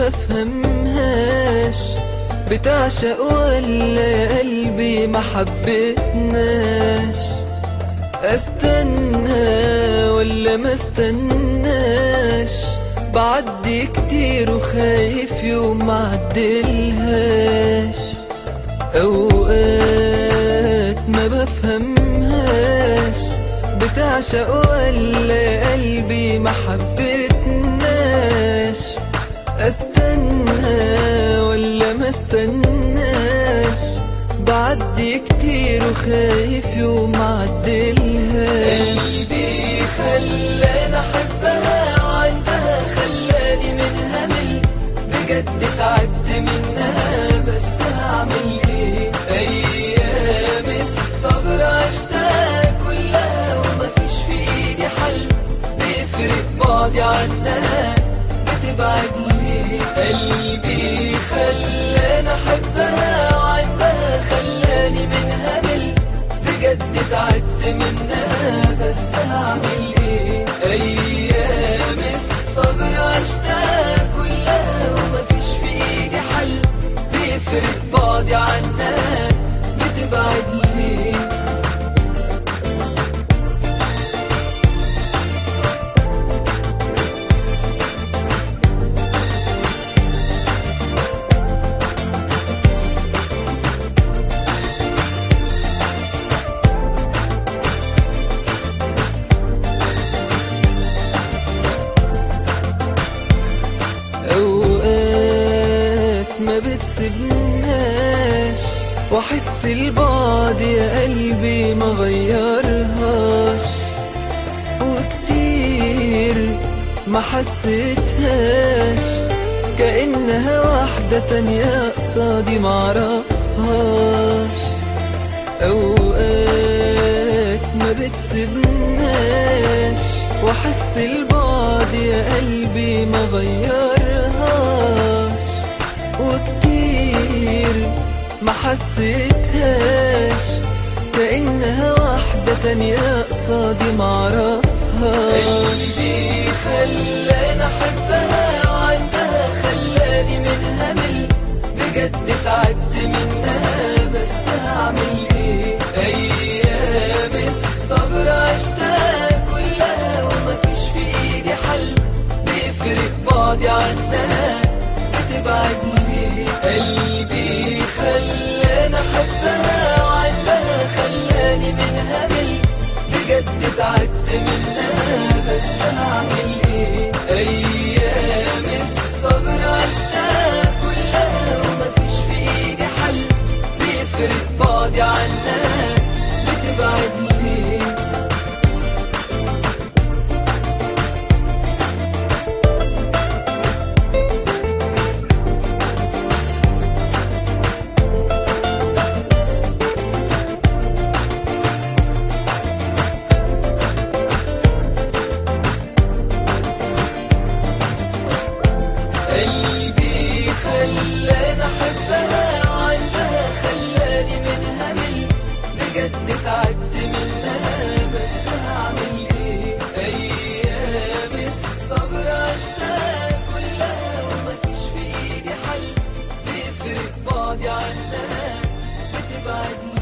بفهمهاش بتعشق ولا يا قلبي ما حبتناش استنى ولا ما استناش بعدي كتير وخايف يوم معدلهاش اوقات ما بفهمهاش بتعشق ولا يا قلبي ما حبتناش استنى ولا ما استناش بعدي كتير وخايف يوم معدلهاش قلبي خلاني احبها وعندها خلاني منها مل بجد تعبت منها بس هعمل ايه ايام الصبر عشتها كلها ومفيش في ايدي حل بيفرق بعدي عنها بتبعد ليه قلبي خلاني احبها وعندها خلاني منها مل بجد تعبت منها بس هعمل ايه ايام الصبر عشتها كلها ومفيش في ايدي حل بيفرق بعدي عنها بتبعد ليه اوقات ما بتسيبناش واحس البعد يا قلبي ما غيرهاش وكتير ما حسيتهاش كأنها واحدة تانية قصادي معرفهاش اوقات ما بتسيبناش واحس البعد يا قلبي ما غيرهاش وكتير ما حسيتهاش كأنها واحدة تانية قصادي معرفهاش قلبي خلاني احبها وعندها خلاني منها مل بجد تعبت منها بس هعمل ايه ايام الصبر عشتها كلها ومفيش في ايدي حل بيفرق بعدي عنها بتبعد ليه قلبي خلاني احبها وعندها خلاني منها مل بجد تعبت منها بس هعمل ايه ايام الصبر عشتها كلها ومفيش في ايدي حل بيفرق بعدي عنها بتبعد ليه قلبي خلاني احبها وعندها خلاني منها مل بجد تعبت منها بس هعمل ايه ايام الصبر عشتها كلها ومفيش في ايدي حل بيفرق بعدي عنها بتبعد